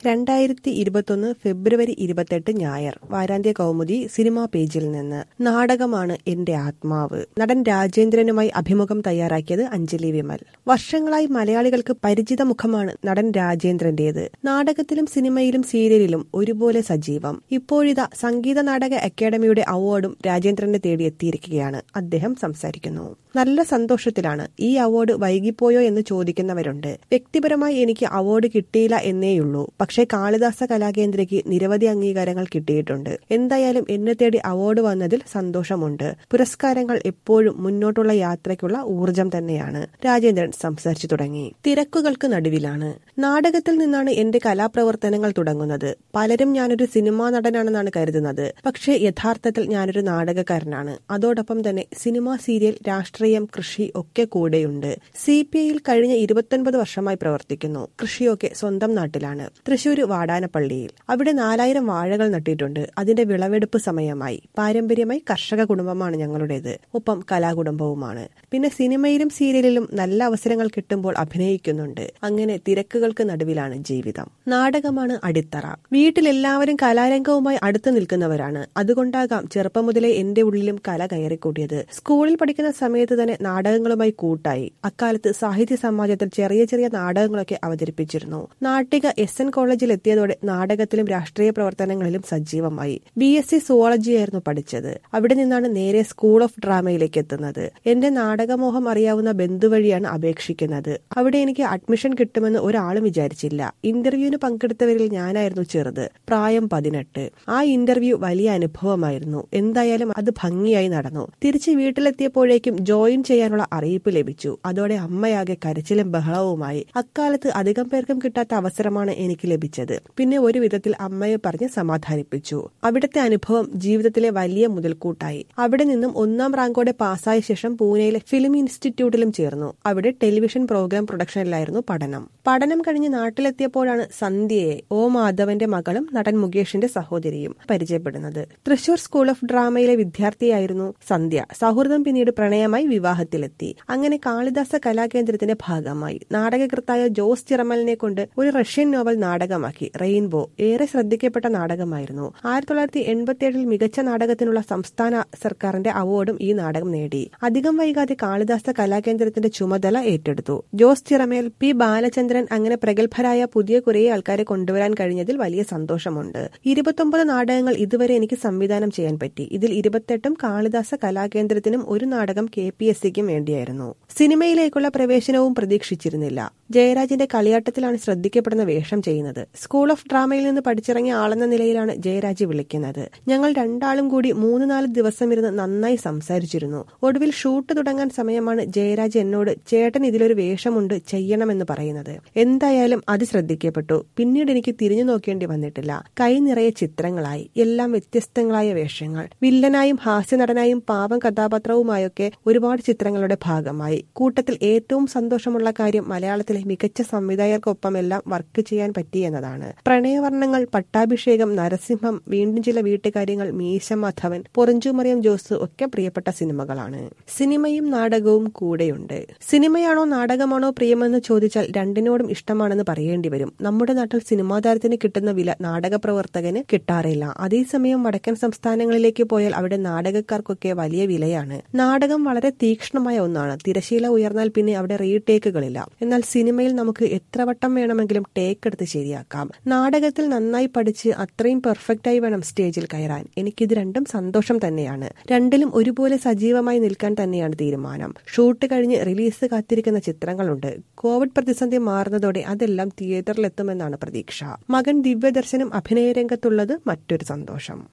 രണ്ടായിരത്തി ഇരുപത്തൊന്ന് ഫെബ്രുവരി ഇരുപത്തെട്ട് ഞായർ വാരാന്ത്യ കൗമുദി സിനിമാ പേജിൽ നിന്ന് നാടകമാണ് എന്റെ ആത്മാവ് നടൻ രാജേന്ദ്രനുമായി അഭിമുഖം തയ്യാറാക്കിയത് അഞ്ജലി വിമൽ വർഷങ്ങളായി മലയാളികൾക്ക് പരിചിത മുഖമാണ് നടൻ രാജേന്ദ്രന്റേത് നാടകത്തിലും സിനിമയിലും സീരിയലിലും ഒരുപോലെ സജീവം ഇപ്പോഴിതാ സംഗീത നാടക അക്കാദമിയുടെ അവാർഡും രാജേന്ദ്രനെ തേടി എത്തിയിരിക്കുകയാണ് അദ്ദേഹം സംസാരിക്കുന്നു നല്ല സന്തോഷത്തിലാണ് ഈ അവാർഡ് വൈകിപ്പോയോ എന്ന് ചോദിക്കുന്നവരുണ്ട് വ്യക്തിപരമായി എനിക്ക് അവാർഡ് കിട്ടിയില്ല എന്നേയുള്ളൂ പക്ഷേ കാളിദാസ കലാകേന്ദ്രയ്ക്ക് നിരവധി അംഗീകാരങ്ങൾ കിട്ടിയിട്ടുണ്ട് എന്തായാലും എന്നെ തേടി അവാർഡ് വന്നതിൽ സന്തോഷമുണ്ട് പുരസ്കാരങ്ങൾ എപ്പോഴും മുന്നോട്ടുള്ള യാത്രയ്ക്കുള്ള ഊർജം തന്നെയാണ് രാജേന്ദ്രൻ സംസാരിച്ചു തുടങ്ങി തിരക്കുകൾക്ക് നടുവിലാണ് നാടകത്തിൽ നിന്നാണ് എന്റെ കലാപ്രവർത്തനങ്ങൾ തുടങ്ങുന്നത് പലരും ഞാനൊരു സിനിമാ നടനാണെന്നാണ് കരുതുന്നത് പക്ഷേ യഥാർത്ഥത്തിൽ ഞാനൊരു നാടകക്കാരനാണ് അതോടൊപ്പം തന്നെ സിനിമ സീരിയൽ രാഷ്ട്രീയം കൃഷി ഒക്കെ കൂടെയുണ്ട് സി പി ഐയിൽ കഴിഞ്ഞ ഇരുപത്തൊൻപത് വർഷമായി പ്രവർത്തിക്കുന്നു കൃഷിയൊക്കെ സ്വന്തം നാട്ടിലാണ് തൃശൂര് വാടാനപ്പള്ളിയിൽ അവിടെ നാലായിരം വാഴകൾ നട്ടിട്ടുണ്ട് അതിന്റെ വിളവെടുപ്പ് സമയമായി പാരമ്പര്യമായി കർഷക കുടുംബമാണ് ഞങ്ങളുടേത് ഒപ്പം കലാകുടുംബവുമാണ് പിന്നെ സിനിമയിലും സീരിയലിലും നല്ല അവസരങ്ങൾ കിട്ടുമ്പോൾ അഭിനയിക്കുന്നുണ്ട് അങ്ങനെ തിരക്കുകൾക്ക് നടുവിലാണ് ജീവിതം നാടകമാണ് അടിത്തറ വീട്ടിലെല്ലാവരും കലാരംഗവുമായി അടുത്തു നിൽക്കുന്നവരാണ് അതുകൊണ്ടാകാം ചെറുപ്പം മുതലേ എന്റെ ഉള്ളിലും കല കയറിക്കൂട്ടിയത് സ്കൂളിൽ പഠിക്കുന്ന സമയത്ത് തന്നെ നാടകങ്ങളുമായി കൂട്ടായി അക്കാലത്ത് സാഹിത്യ സമാജത്തിൽ ചെറിയ ചെറിയ നാടകങ്ങളൊക്കെ അവതരിപ്പിച്ചിരുന്നു നാട്ടിക എസ് എൻ കോളേജിൽ എത്തിയതോടെ നാടകത്തിലും രാഷ്ട്രീയ പ്രവർത്തനങ്ങളിലും സജീവമായി ബി എസ് സി സുവോളജി ആയിരുന്നു പഠിച്ചത് അവിടെ നിന്നാണ് നേരെ സ്കൂൾ ഓഫ് ഡ്രാമയിലേക്ക് എത്തുന്നത് എന്റെ നാടകമോഹം അറിയാവുന്ന ബന്ധു വഴിയാണ് അപേക്ഷിക്കുന്നത് അവിടെ എനിക്ക് അഡ്മിഷൻ കിട്ടുമെന്ന് ഒരാളും വിചാരിച്ചില്ല ഇന്റർവ്യൂവിന് പങ്കെടുത്തവരിൽ ഞാനായിരുന്നു ചെറുത് പ്രായം പതിനെട്ട് ആ ഇന്റർവ്യൂ വലിയ അനുഭവമായിരുന്നു എന്തായാലും അത് ഭംഗിയായി നടന്നു തിരിച്ച് വീട്ടിലെത്തിയപ്പോഴേക്കും ജോയിൻ ചെയ്യാനുള്ള അറിയിപ്പ് ലഭിച്ചു അതോടെ അമ്മയാകെ കരച്ചിലും ബഹളവുമായി അക്കാലത്ത് അധികം പേർക്കും കിട്ടാത്ത അവസരമാണ് എനിക്ക് ലഭിച്ചത് പിന്നെ ഒരു വിധത്തിൽ അമ്മയെ പറഞ്ഞ് സമാധാനിപ്പിച്ചു അവിടുത്തെ അനുഭവം ജീവിതത്തിലെ വലിയ മുതൽക്കൂട്ടായി അവിടെ നിന്നും ഒന്നാം റാങ്കോടെ പാസ്സായ ശേഷം പൂനെയിലെ ഫിലിം ഇൻസ്റ്റിറ്റ്യൂട്ടിലും ചേർന്നു അവിടെ ടെലിവിഷൻ പ്രോഗ്രാം പ്രൊഡക്ഷനിലായിരുന്നു പഠനം പഠനം കഴിഞ്ഞ് നാട്ടിലെത്തിയപ്പോഴാണ് സന്ധ്യയെ ഓ മാധവന്റെ മകളും നടൻ മുകേഷിന്റെ സഹോദരിയും പരിചയപ്പെടുന്നത് തൃശൂർ സ്കൂൾ ഓഫ് ഡ്രാമയിലെ വിദ്യാർത്ഥിയായിരുന്നു സന്ധ്യ സൗഹൃദം പിന്നീട് പ്രണയമായി വിവാഹത്തിലെത്തി അങ്ങനെ കാളിദാസ കലാകേന്ദ്രത്തിന്റെ ഭാഗമായി നാടകകൃത്തായ ജോസ് ചിറമലിനെ കൊണ്ട് ഒരു റഷ്യൻ നോവൽ നാടകമാക്കി റെയിൻബോ ഏറെ ശ്രദ്ധിക്കപ്പെട്ട നാടകമായിരുന്നു ആയിരത്തി തൊള്ളായിരത്തി എൺപത്തിയേഴിൽ മികച്ച നാടകത്തിനുള്ള സംസ്ഥാന സർക്കാരിന്റെ അവാർഡും ഈ നാടകം നേടി അധികം വൈകാതെ കാളിദാസ കലാകേന്ദ്രത്തിന്റെ ചുമതല ഏറ്റെടുത്തു ജോസ് ചിറമേൽ പി ബാലചന്ദ്രൻ അങ്ങനെ പ്രഗത്ഭരായ പുതിയ കുറേ ആൾക്കാരെ കൊണ്ടുവരാൻ കഴിഞ്ഞതിൽ വലിയ സന്തോഷമുണ്ട് ഇരുപത്തൊമ്പത് നാടകങ്ങൾ ഇതുവരെ എനിക്ക് സംവിധാനം ചെയ്യാൻ പറ്റി ഇതിൽ ഇരുപത്തെട്ടും കാളിദാസ കലാകേന്ദ്രത്തിനും ഒരു നാടകം കെ പി എസ് സിക്കും വേണ്ടിയായിരുന്നു സിനിമയിലേക്കുള്ള പ്രവേശനവും പ്രതീക്ഷിച്ചിരുന്നില്ല ജയരാജിന്റെ കളിയാട്ടത്തിലാണ് ശ്രദ്ധിക്കപ്പെടുന്ന വേഷം ചെയ്യുന്നത് സ്കൂൾ ഓഫ് ഡ്രാമയിൽ നിന്ന് പഠിച്ചിറങ്ങിയ ആളെന്ന നിലയിലാണ് ജയരാജ് വിളിക്കുന്നത് ഞങ്ങൾ രണ്ടാളും കൂടി മൂന്ന് നാല് ദിവസം ഇരുന്ന് നന്നായി സംസാരിച്ചിരുന്നു ഒടുവിൽ ഷൂട്ട് തുടങ്ങാൻ സമയമാണ് ജയരാജ് എന്നോട് ചേട്ടൻ ഇതിലൊരു വേഷമുണ്ട് ചെയ്യണമെന്ന് പറയുന്നത് എന്തായാലും അത് ശ്രദ്ധിക്കപ്പെട്ടു പിന്നീട് എനിക്ക് തിരിഞ്ഞു നോക്കേണ്ടി വന്നിട്ടില്ല കൈ നിറയെ ചിത്രങ്ങളായി എല്ലാം വ്യത്യസ്തങ്ങളായ വേഷങ്ങൾ വില്ലനായും ഹാസ്യനടനായും പാവം കഥാപാത്രവുമായൊക്കെ ഒരുപാട് ചിത്രങ്ങളുടെ ഭാഗമായി കൂട്ടത്തിൽ ഏറ്റവും സന്തോഷമുള്ള കാര്യം മലയാളത്തിലെ മികച്ച സംവിധായകർക്കൊപ്പമെല്ലാം വർക്ക് ചെയ്യാൻ പറ്റി എന്നതാണ് പ്രണയവർണ്ണങ്ങൾ പട്ടാഭിഷേകം നരസിംഹം വീണ്ടും ചില വീട്ടുകാര്യങ്ങൾ മീശ മാധവൻ പൊറഞ്ചുമറിയം ജോസ് ഒക്കെ പ്രിയപ്പെട്ട സിനിമകളാണ് സിനിമയും നാടകവും കൂടെയുണ്ട് സിനിമയാണോ നാടകമാണോ പ്രിയമെന്ന് ചോദിച്ചാൽ രണ്ടിനോടും ഇഷ്ടമാണെന്ന് പറയേണ്ടി വരും നമ്മുടെ നാട്ടിൽ സിനിമാ താരത്തിന് കിട്ടുന്ന വില നാടക പ്രവർത്തകന് കിട്ടാറില്ല അതേസമയം വടക്കൻ സംസ്ഥാനങ്ങളിലേക്ക് പോയാൽ അവിടെ നാടകക്കാർക്കൊക്കെ വലിയ വിലയാണ് നാടകം വളരെ തീക്ഷ്ണമായ ഒന്നാണ് തിരശീല ഉയർന്നാൽ പിന്നെ അവിടെ റീടേക്കുകളില്ല എന്നാൽ സിനിമയിൽ നമുക്ക് എത്ര വട്ടം വേണമെങ്കിലും ടേക്ക് എടുത്ത് ശരിയാക്കാം നാടകത്തിൽ നന്നായി പഠിച്ച് അത്രയും പെർഫെക്റ്റായി വേണം സ്റ്റേജിൽ കയറാൻ എനിക്കിത് രണ്ടും സന്തോഷം തന്നെയാണ് രണ്ടിലും ഒരുപോലെ സജീവമായി നിൽക്കാൻ തന്നെയാണ് തീരുമാനം ഷൂട്ട് കഴിഞ്ഞ് റിലീസ് കാത്തിരിക്കുന്ന ചിത്രങ്ങളുണ്ട് കോവിഡ് പ്രതിസന്ധി മാറുന്നതോടെ അതെല്ലാം തിയേറ്ററിലെത്തുമെന്നാണ് പ്രതീക്ഷ മകൻ ദിവ്യദർശനം അഭിനയ രംഗത്തുള്ളത് മറ്റൊരു സന്തോഷം